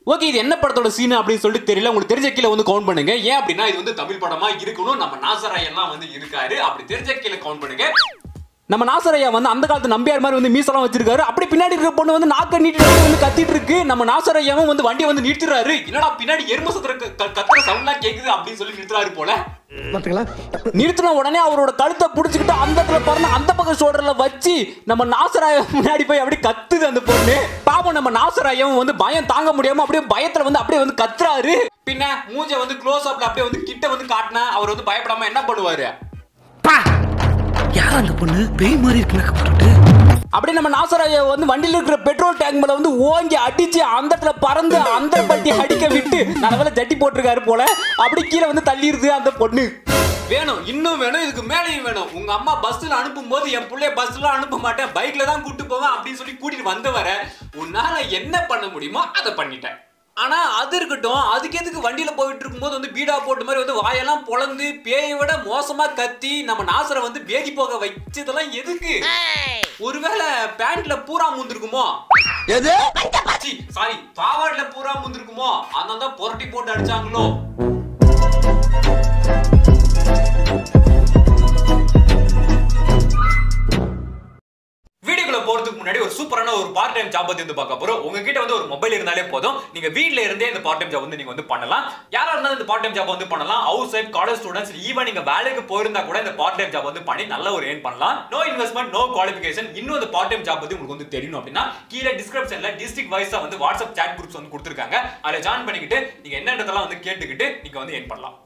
okay இது என்ன படத்தோட சீன் அப்படின்னு சொல்லிட்டு தெரியல உங்களுக்கு தெரிஞ்ச கீழே வந்து கவுண்ட் பண்ணுங்க ஏன் அப்படின்னா இது வந்து தமிழ் படமா இருக்கணும் நம்ம நாசராயெல்லாம் வந்து இருக்காரு அப்படி தெரிஞ்ச கீழே கவுண்ட் பண்ணுங்க நம்ம நாசரையா வந்து அந்த காலத்து நம்பியார் மாதிரி வந்து மீசெல்லாம் வச்சிருக்காரு அப்படி பின்னாடி இருக்கிற பொண்ணு வந்து நாக்க நீட்டிட்டு வந்து கத்திட்டு இருக்கு நம்ம நாசரையாவும் வந்து வண்டியை வந்து நிறுத்துறாரு என்னடா பின்னாடி எரும சத்துற கத்துற சவுண்ட்லாம் கேக்குது அப்படின்னு சொல்லி நிறுத்துறாரு போல நிறுத்தின உடனே அவரோட கழுத்தை புடிச்சுக்கிட்டு அந்த இடத்துல பாருங்க அந்த பக்கம் ஷோல்டர்ல வச்சு நம்ம நாசராய முன்னாடி போய் அப்படியே கத்துது அந்த பொண்ணு பாவம் நம்ம நாசராயம் வந்து பயம் தாங்க முடியாம அப்படியே பயத்துல வந்து அப்படியே வந்து கத்துறாரு பின்ன மூஞ்ச வந்து க்ளோஸ் அப்ல அப்படியே வந்து கிட்ட வந்து காட்டினா அவர் வந்து பயப்படாம என்ன பண்ணுவாரு யார் அந்த பொண்ணு பேய் மாதிரி இருக்கு மேக்கப் போட்டுட்டு அப்படியே நம்ம நாசராய வந்து வண்டியில இருக்கிற பெட்ரோல் டேங்க் மேல வந்து ஓங்கி அடிச்சு அந்த இடத்துல பறந்து அந்த பட்டி அடிக்க விட்டு நல்லவேளை ஜட்டி போட்டிருக்காரு போல அப்படி கீழே வந்து தள்ளிடுது அந்த பொண்ணு வேணும் இன்னும் வேணும் இதுக்கு மேலேயும் வேணும் உங்க அம்மா பஸ்ல அனுப்பும் போது என் பிள்ளைய பஸ்ல அனுப்ப மாட்டேன் பைக்ல தான் கூட்டு போவேன் அப்படின்னு சொல்லி கூட்டிட்டு வந்தவர உன்னால என்ன பண்ண முடியுமோ அதை பண்ணிட்டேன் ஆனா அது இருக்கட்டும் அதுக்கு எதுக்கு வண்டியில போயிட்டு இருக்கும்போது வந்து பீடா போட்ட மாதிரி வந்து வாயெல்லாம் பொளந்து பேயை விட மோசமா கத்தி நம்ம நாசரை வந்து பேதி போக வச்சதெல்லாம் எதுக்கு ஒருவேளை பேண்ட்ல பூரா முந்திருக்குமோ எது சாரி பாவாட்ல பூரா முந்திருக்குமோ அதனால தான் புரட்டி போட்டு அடிச்சாங்களோ வீடியோக்குள்ள போறதுக்கு முன்னாடி ஒரு சூப்பரான ஒரு பார்ட் டைம் ஜாப் பத்தி வந்து பார்க்க போறோம் உங்ககிட்ட வந்து ஒரு மொபைல் இருந்தாலே போதும் நீங்க வீட்ல இருந்தே இந்த பார்ட் டைம் ஜாப் வந்து நீங்க வந்து பண்ணலாம் யாரா இருந்தாலும் இந்த பார்ட் டைம் ஜாப் வந்து பண்ணலாம் house wife college students even நீங்க வேலைக்கு போயிருந்தா கூட இந்த பார்ட் டைம் ஜாப் வந்து பண்ணி நல்ல ஒரு ஏர்ன் பண்ணலாம் நோ இன்வெஸ்ட்மெண்ட் நோ குவாலிஃபிகேஷன் இன்னும் இந்த பார்ட் டைம் ஜாப் பத்தி உங்களுக்கு வந்து தெரியணும் அப்படின்னா கீழே டிஸ்கிரிப்ஷன்ல டிஸ்ட்ரிக்ட் வைஸா வந்து வாட்ஸ்அப் சாட் குரூப்ஸ் வந்து கொடுத்துருக்காங்க அதில் ஜாயின் பண்ணிக்கிட்டு நீங்க என்னன்றதெல்லாம் வந்து கேட்டுக்கிட்டு நீங்க வந்து ஏர்ன் பண்ணலாம்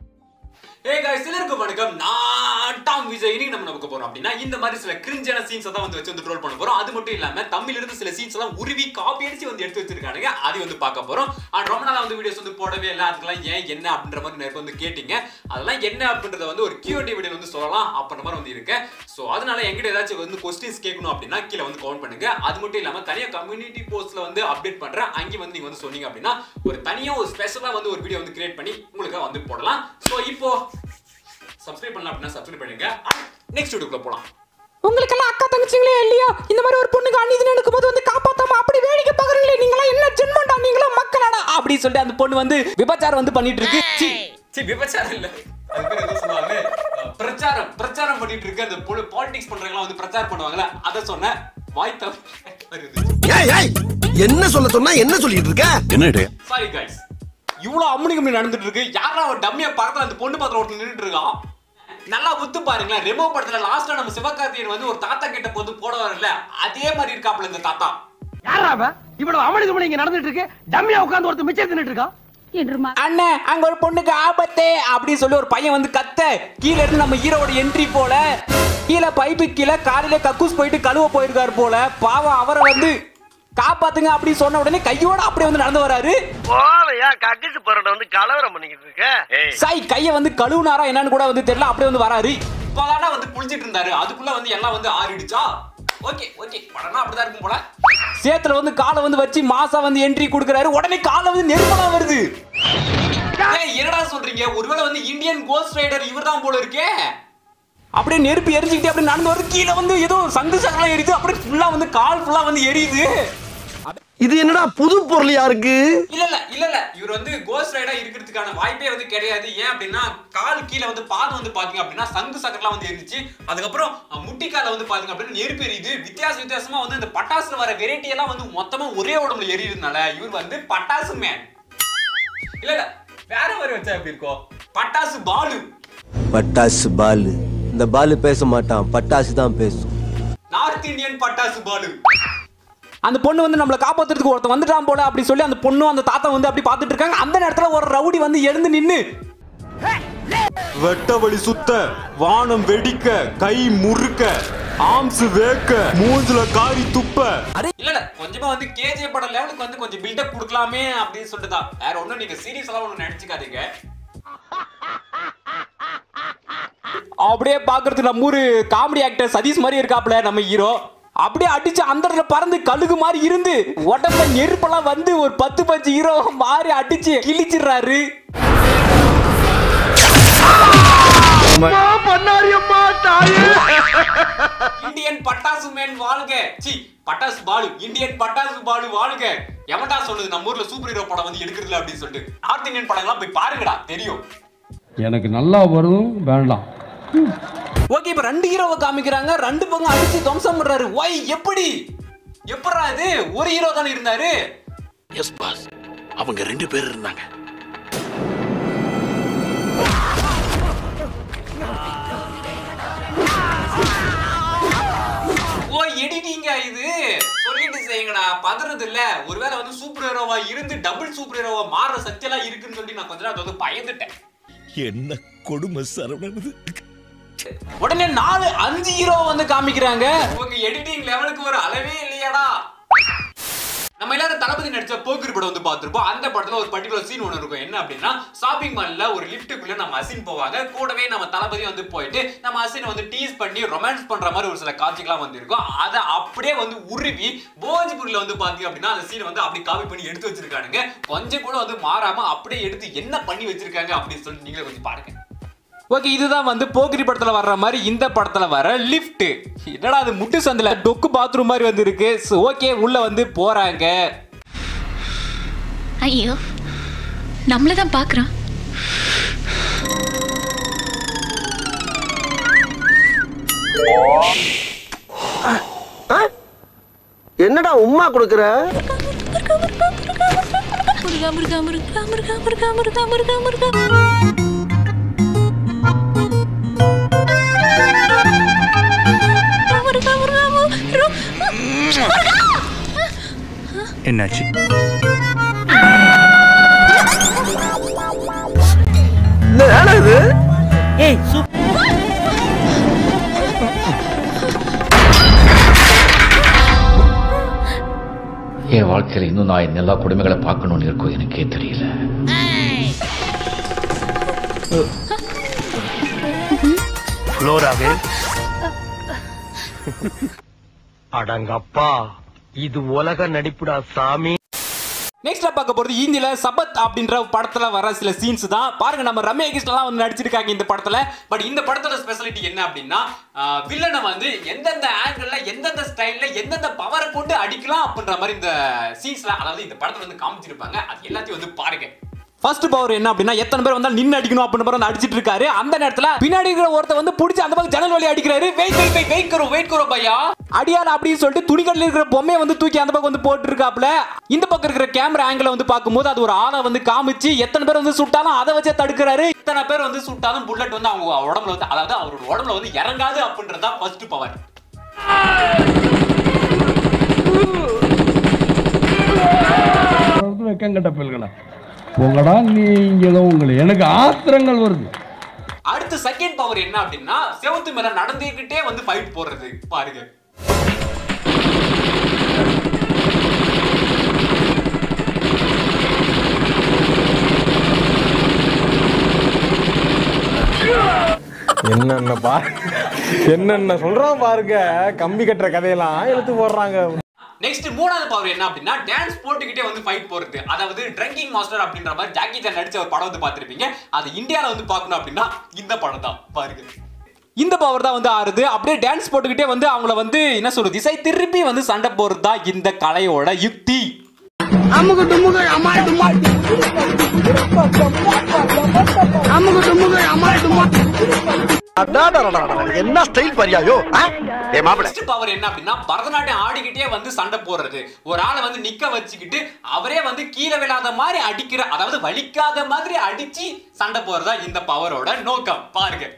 ஏ guys எல்லாருக்கும் வணக்கம் நான் டாம் விஜய் இன்னைக்கு நம்ம நமக்கு போறோம் அப்படின்னா இந்த மாதிரி சில கிரிஞ்சான சீன்ஸ் தான் வந்து வச்சு வந்து ட்ரோல் பண்ண போறோம் அது மட்டும் இல்லாம தமிழ்ல இருந்து சில சீன்ஸ் எல்லாம் உருவி காப்பி அடிச்சு வந்து எடுத்து வச்சிருக்கானுங்க அது வந்து பார்க்க போறோம் அண்ட் ரொம்ப நாளா வந்து வீடியோஸ் வந்து போடவே இல்லை அதுக்கெல்லாம் ஏன் என்ன அப்படின்ற மாதிரி நிறைய பேர் வந்து கேட்டீங்க அதெல்லாம் என்ன அப்படின்றத வந்து ஒரு கியூடி வீடியோ வந்து சொல்லலாம் அப்படின்ற மாதிரி வந்து இருக்கு ஸோ அதனால எங்கிட்ட ஏதாச்சும் வந்து கொஸ்டின்ஸ் கேட்கணும் அப்படின்னா கீழே வந்து கவுண்ட் பண்ணுங்க அது மட்டும் இல்லாம தனியா கம்யூனிட்டி போஸ்ட்ல வந்து அப்டேட் பண்றேன் அங்கே வந்து நீங்க வந்து சொன்னீங்க அப்படின்னா ஒரு தனியா ஒரு ஸ்பெஷலா வந்து ஒரு வீடியோ வந்து கிரியேட் பண்ணி உங்களுக்கு வந்து போடலாம் ஸோ இப்போ சப்ஸ்கிரைப் பண்ணலாம் அப்படின்னா சப்ஸ்கிரைப் பண்ணுங்க நெக்ஸ்ட் வீடியோக்குள்ள போலாம் உங்களுக்கெல்லாம் அக்கா தங்கச்சிங்களே இல்லையா இந்த மாதிரி ஒரு பொண்ணுக்கு அநீதி நடக்கும்போது வந்து காப்பாத்தாம அப்படி வேடிக்கை பாக்குறீங்களே நீங்களா என்ன ஜென்மண்டா நீங்களா மக்களாடா அப்படி சொல்லிட்டு அந்த பொண்ணு வந்து விபச்சாரம் வந்து பண்ணிட்டு இருக்கு சி சி விபச்சாரம் இல்ல அது பேர் என்ன சொல்லுவாங்க அஹ், பிரச்சாரம் பிரச்சாரம் பண்ணிட்டு இருக்கு அந்த பொண்ணு பாலிடிக்ஸ் பண்றவங்க வந்து பிரச்சாரம் பண்ணுவாங்கல்ல அத சொன்ன வாய் தப்பு ஏய் ஏய் என்ன சொல்ல சொன்னா என்ன சொல்லிட்டு இருக்க என்னடே சாரி கைஸ் இவ்வளவு அம்மனி கம்மி நடந்துட்டு இருக்கு யாரா அவன் டம்மியா பக்கத்துல அந்த பொண்ணு பக்கத்துல ஒருத்தர் நின்னுட்டு இருக்கான் நல்லா உத்து பாருங்களேன் ரெமோ படத்துல லாஸ்டா நம்ம சிவகார்த்தியன் வந்து ஒரு தாத்தா கிட்ட வந்து போட வரல அதே மாதிரி இருக்காப்ல இந்த தாத்தா யாரா அவன் இவ்வளவு அமளி துமளி இங்க நடந்துட்டு இருக்கு டம்மியா உட்கார்ந்து ஒருத்தர் மிச்சம் தின்னுட்டு இருக்கான் என்றுமா அண்ணே அங்க ஒரு பொண்ணுக்கு ஆபத்து அப்படின்னு சொல்லி ஒரு பையன் வந்து கத்த கீழ இருந்து நம்ம ஹீரோட என்ட்ரி போல கீழே பைப்பு கீழே காலையில கக்கூஸ் போயிட்டு கழுவ போயிருக்காரு போல பாவம் அவரை வந்து காப்பாத்துங்க அப்படி சொன்ன உடனே கையோட அப்படியே வந்து நடந்து வராரு போவையா கக்கிச்சு போறட வந்து கலவரம் பண்ணிக்கிட்டு இருக்க சாய் கைய வந்து கழுவுனாரா என்னன்னு கூட வந்து தெரியல அப்படியே வந்து வராரு இப்போதானே வந்து புளிச்சிட்டு இருந்தாரு அதுக்குள்ள வந்து எல்லாம் வந்து ஆறிடுச்சா ஓகே ஓகே படம்னா அப்படிதான் இருக்கும் போல சேத்துல வந்து காலை வந்து வச்சு மாசா வந்து என்ட்ரி கொடுக்கறாரு உடனே காலை வந்து நெருப்பலாம் வருது ஏய், என்னடா சொல்றீங்க ஒருவேளை வந்து இந்தியன் கோஸ்ட் ரைடர் இவர்தான் போல இருக்கே அப்படியே நெருப்பு எரிஞ்சுக்கிட்டே அப்படியே நடந்து வருது கீழே வந்து ஏதோ சங்கு சக்கரம் எரியுது அப்படியே ஃபுல்லா வந்து கால் ஃபுல்லா வந்து எரியுது இது என்னடா புது பொருளியா இருக்கு இல்ல இல்ல இல்ல இல்ல இவர் வந்து கோஸ்ட் ரைடா இருக்கிறதுக்கான வாய்ப்பே வந்து கிடையாது ஏன் அப்படின்னா கால் கீழே வந்து பாதம் வந்து பாத்தீங்க அப்படின்னா சங்கு சக்கரலாம் வந்து இருந்துச்சு அதுக்கப்புறம் அஹ், முட்டிக்கால வந்து பாத்தீங்க அப்படின்னா நெருப்பு எரியுது வித்தியாச வித்தியாசமா வந்து இந்த பட்டாசுல வர வெரைட்டி எல்லாம் வந்து மொத்தமா ஒரே உடம்புல எரியுறதுனால இவர் வந்து பட்டாசு மேன் இல்ல இல்ல வேற மாதிரி வச்சா எப்படி இருக்கும் பட்டாசு பாலு பட்டாசு பாலு இந்த பாலு பேச மாட்டான் பட்டாசு தான் பேசும் நார்த் இந்தியன் பட்டாசு பாலு அந்த பொண்ணு வந்து நம்மளை காப்பாத்துறதுக்கு ஒருத்தன் வந்துட்டான் போல அப்படி சொல்லி அந்த பொண்ணும் அந்த தாத்தா வந்து அப்படி பார்த்துட்டு இருக்காங்க அந்த நேரத்துல ஒரு ரவுடி வந்து எழுந்து நின்னு வெட்ட வழி சுத்த வானம் வெடிக்க கை முறுக்க ஆம்ஸ் வேக்க மூஞ்சில காரி துப்ப இல்ல இல்ல கொஞ்சமா வந்து கேஜே பட லெவலுக்கு வந்து கொஞ்சம் பில்டப் கொடுக்கலாமே அப்படின்னு சொல்லிட்டு தான் வேற ஒண்ணும் நீங்க சீரியஸ் எல்லாம் ஒண்ணு நினைச்சுக்காதீங்க அப்படியே பாக்குறதுக்கு நம்ம ஊரு காமெடி ஆக்டர் சதீஷ் மாதிரி இருக்காப்ல நம்ம ஹீரோ அப்படியே அடிச்சு அந்த இடத்துல பறந்து கழுகு மாதிரி இருந்து உடம்புல நெருப்பெல்லாம் வந்து ஒரு பத்து பஞ்சு ஹீரோ மாறி அடிச்சு கிழிச்சிடுறாரு நாம பண்ணாரியம்மா தாயே இந்தியன் பட்டாசு மேன் வாழ்க சி பட்டாசு பாலு இந்தியன் பட்டாசு பாலு வாழ்க எவன்டா சொல்லுது நம்ம ஊர்ல சூப்பர் ஹீரோ படம் வந்து எடுக்கிறதுல அப்படின்னு சொல்லிட்டு நார்த் இந்தியன் படங்கள்லாம் போய் பாருங்கடா தெரியும் எனக்கு நல்லா வரும் வேண்டாம் ஓகே இப்ப ரெண்டு ஹீரோவை காமிக்கிறாங்க ரெண்டு பக்கம் அடிச்சு துவம்சம் பண்றாரு ஒய் எப்படி எப்படா இது ஒரு ஹீரோ தானே இருந்தாரு எஸ் பாஸ் அவங்க ரெண்டு பேர் இருந்தாங்க ஓ எடிட்டிங்க இது சொல்லிட்டு செய்யுங்கடா பதறது இல்ல ஒருவேளை வந்து சூப்பர் ஹீரோவா இருந்து டபுள் சூப்பர் ஹீரோவா மாறுற சக்தி எல்லாம் இருக்குன்னு சொல்லி நான் கொஞ்ச நேரம் வந்து பயந்துட்டேன் என்ன கொடுமை சரவணன் உடனே நாலு அஞ்சு ஹீரோ வந்து காமிக்கிறாங்க உங்க எடிட்டிங் லெவலுக்கு ஒரு அளவே இல்லையாடா நம்ம எல்லாரும் தளபதி நடிச்ச போக்கிரி படம் வந்து பார்த்திருப்போம் அந்த படத்துல ஒரு பர்டிகுலர் சீன் ஒன்று இருக்கும் என்ன அப்படின்னா ஷாப்பிங் மால்ல ஒரு லிஃப்ட்டுக்குள்ள நம்ம அசின் போவாங்க கூடவே நம்ம தளபதி வந்து போயிட்டு நம்ம அசினை வந்து டீஸ் பண்ணி ரொமான்ஸ் பண்ற மாதிரி ஒரு சில காட்சிகள்லாம் வந்து இருக்கும் அதை அப்படியே வந்து உருவி போஜ்பூர்ல வந்து பாத்தீங்க அப்படின்னா அந்த சீனை வந்து அப்படி காப்பி பண்ணி எடுத்து வச்சிருக்கானுங்க கொஞ்சம் கூட வந்து மாறாம அப்படியே எடுத்து என்ன பண்ணி வச்சிருக்காங்க அப்படின்னு சொல்லி நீங்களே கொஞ்சம் பாருங்க ஓகே இதுதான் வந்து போக்கிரி படத்துல வர்ற மாதிரி இந்த படத்துல வர லிஃப்ட் என்னடா அது முட்டு சந்தில டொக்கு பாத்ரூம் மாதிரி வந்து இருக்கு ஓகே உள்ள வந்து போறாங்க ஐயோ நம்மள தான் பார்க்குறான் என்னடா உம்மா கொடுக்குற முருகா முருகா முருகா முருகா முருகா முருகா முருகா முருகா முருகா முருகா முருகா என்னாச்சு என்ன வேலை இது என் வாழ்க்கையில் இன்னும் நான் இந்த எல்லா கொடுமைகளை பார்க்கணும்னு இருக்கோ எனக்கே தெரியல ஃப்ளோராவே அடங்கப்பா இது உலக நடிப்புடா சாமி நெக்ஸ்ட் பார்க்க போறது இந்தியில சபத் அப்படின்ற படத்துல வர சில சீன்ஸ் தான் பாருங்க நம்ம ரம்யா கிருஷ்ணலாம் வந்து நடிச்சிருக்காங்க இந்த படத்துல பட் இந்த படத்தோட ஸ்பெஷாலிட்டி என்ன அப்படின்னா வில்லனை வந்து எந்தெந்த ஆங்கிள் எந்தெந்த ஸ்டைல்ல எந்தெந்த பவரை கொண்டு அடிக்கலாம் அப்படின்ற மாதிரி இந்த சீன்ஸ்ல அதாவது இந்த படத்துல வந்து காமிச்சிருப்பாங்க அது எல்லாத்தையும் வந்து பாருங்க ஃபர்ஸ்ட் பவர் என்ன அப்படின்னா எத்தனை பேர் வந்தாலும் நின்று அடிக்கணும் அப்படின்னு மாதிரி வந்து அடிச்சிட்டு இருக்காரு அந்த நேரத்துல பின்னாடி இருக்கிற ஒருத்தர் வந்து பிடிச்சி அந்த பக்கம் ஜன்னல் வழி அடிக்கிறாரு வெயிட் வெயிட் வெயிட் வெயிட் கரோ வெயிட் கரோ பையா அடியால அப்படின்னு சொல்லிட்டு துணிக்கடல இருக்கிற பொம்மையை வந்து தூக்கி அந்த பக்கம் வந்து போட்டு இருக்காப்ல இந்த பக்கம் இருக்கிற கேமரா ஆங்கிள் வந்து பார்க்கும்போது அது ஒரு ஆளை வந்து காமிச்சு எத்தனை பேர் வந்து சுட்டாலும் அதை வச்சே தடுக்கிறாரு இத்தனை பேர் வந்து சுட்டாலும் புல்லட் வந்து அவங்க உடம்புல வந்து அதாவது அவரோட உடம்புல வந்து இறங்காது அப்படின்றதான் ஃபர்ஸ்ட் பவர் வெக்கங்கட்ட பெல்களா உங்களடா நீங்களோ உங்களை எனக்கு ஆத்திரங்கள் வருது அடுத்து செகண்ட் பவர் என்ன அப்படின்னா செவத்து மேல நடந்துகிட்டே வந்து ஃபைட் போடுறது பாருங்க என்னென்ன பா என்னென்ன சொல்றான் பாருங்க கம்பி கட்டுற கதையெல்லாம் எடுத்து போடுறாங்க நெக்ஸ்ட் மூணாவது பவர் என்ன அப்படின்னா டான்ஸ் போட்டுக்கிட்டே வந்து ஃபைட் போறது அதாவது ட்ரங்கிங் மாஸ்டர் அப்படின்ற மாதிரி ஜாக்கி சான் நடிச்ச ஒரு படம் வந்து பார்த்திருப்பீங்க அது இந்தியால வந்து பார்க்கணும் அப்படின்னா இந்த படம் தான் பாருங்க இந்த பவர் தான் வந்து ஆறுது அப்படியே டான்ஸ் போட்டுக்கிட்டே வந்து அவங்கள வந்து என்ன சொல்றது திசை திருப்பி வந்து சண்டை போடுறது தான் இந்த கலையோட யுக்தி அமுகு டுமுகு அமால் டுமால் அமுகு டுமுகு அமால் டுமால் என்ன ஸ்டைல் பரியாயோ ஏ மாப்பிள நெக்ஸ்ட் பவர் என்ன அப்படின்னா பரதநாட்டியம் ஆடிக்கிட்டே வந்து சண்டை போடுறது ஒரு ஆளை வந்து நிக்க வச்சுக்கிட்டு அவரே வந்து கீழே விழாத மாதிரி அடிக்கிற அதாவது வலிக்காத மாதிரி அடிச்சு சண்டை போறதா இந்த பவரோட நோக்கம் பாருங்க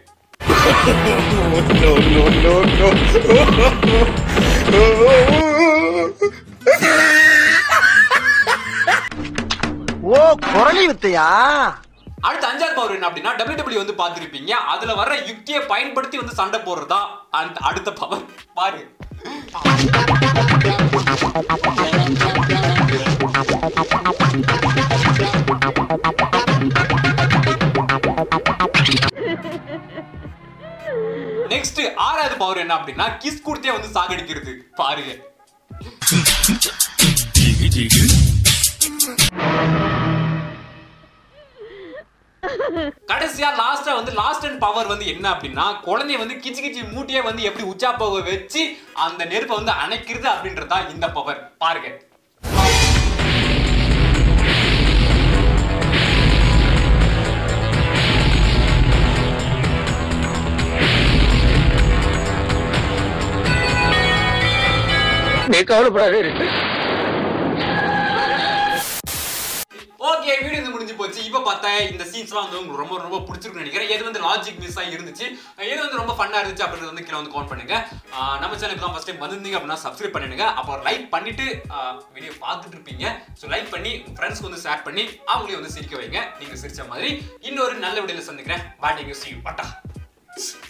ஓ குரலி வித்தையா அடுத்த அஞ்சாவது பவர் என்ன அப்படின்னா டபிள்யூ வந்து பார்த்திருப்பீங்க அதுல வர்ற யுக்தியை பயன்படுத்தி வந்து சண்டை போடுறதா அந்த அடுத்த பவர் பாரு நெக்ஸ்ட் ஆறாவது பவர் என்ன அப்படின்னா கிஸ் கொடுத்தே வந்து சாகடிக்கிறது பாருங்க கடைசியா லாஸ்டா வந்து லாஸ்ட் அண்ட் பவர் வந்து என்ன அப்படின்னா குழந்தைய வந்து கிச்சு கிச்சி மூட்டையே வந்து எப்படி உச்சா போக வச்சு அந்த நெருப்பை வந்து அணைக்கிறது அப்படின்றதா இந்த பவர் பாருங்க நீ கவலைப்படாதே இருக்கு ஓகே வீடியோ வந்து முடிஞ்சு போச்சு இப்போ பார்த்தா இந்த சீன்ஸ்லாம் வந்து உங்களுக்கு ரொம்ப ரொம்ப பிடிச்சிருக்குன்னு நினைக்கிறேன் எது வந்து லாஜிக் மிஸ் ஆகி இருந்துச்சு எது வந்து ரொம்ப ஃபன்னா இருந்துச்சு அப்படின்றது வந்து கீழே வந்து கவுண்ட் பண்ணுங்க ஆஹ் நம்ம சேனலுக்கு தான் ஃபர்ஸ்ட் டைம் வந்திருந்தீங்க அப்படின்னா சப்ஸ்கிரைப் பண்ணிடுங்க அப்போ லைக் பண்ணிட்டு வீடியோ பார்த்துட்டு இருப்பீங்க ஸோ லைக் பண்ணி ஃப்ரெண்ட்ஸ்க்கு வந்து ஷேர் பண்ணி அவங்களையும் வந்து சிரிக்க வைங்க நீங்க சிரிச்ச மாதிரி இன்னொரு நல்ல வீடியோல சந்திக்கிறேன் பாட்டிங்க சி பட்டா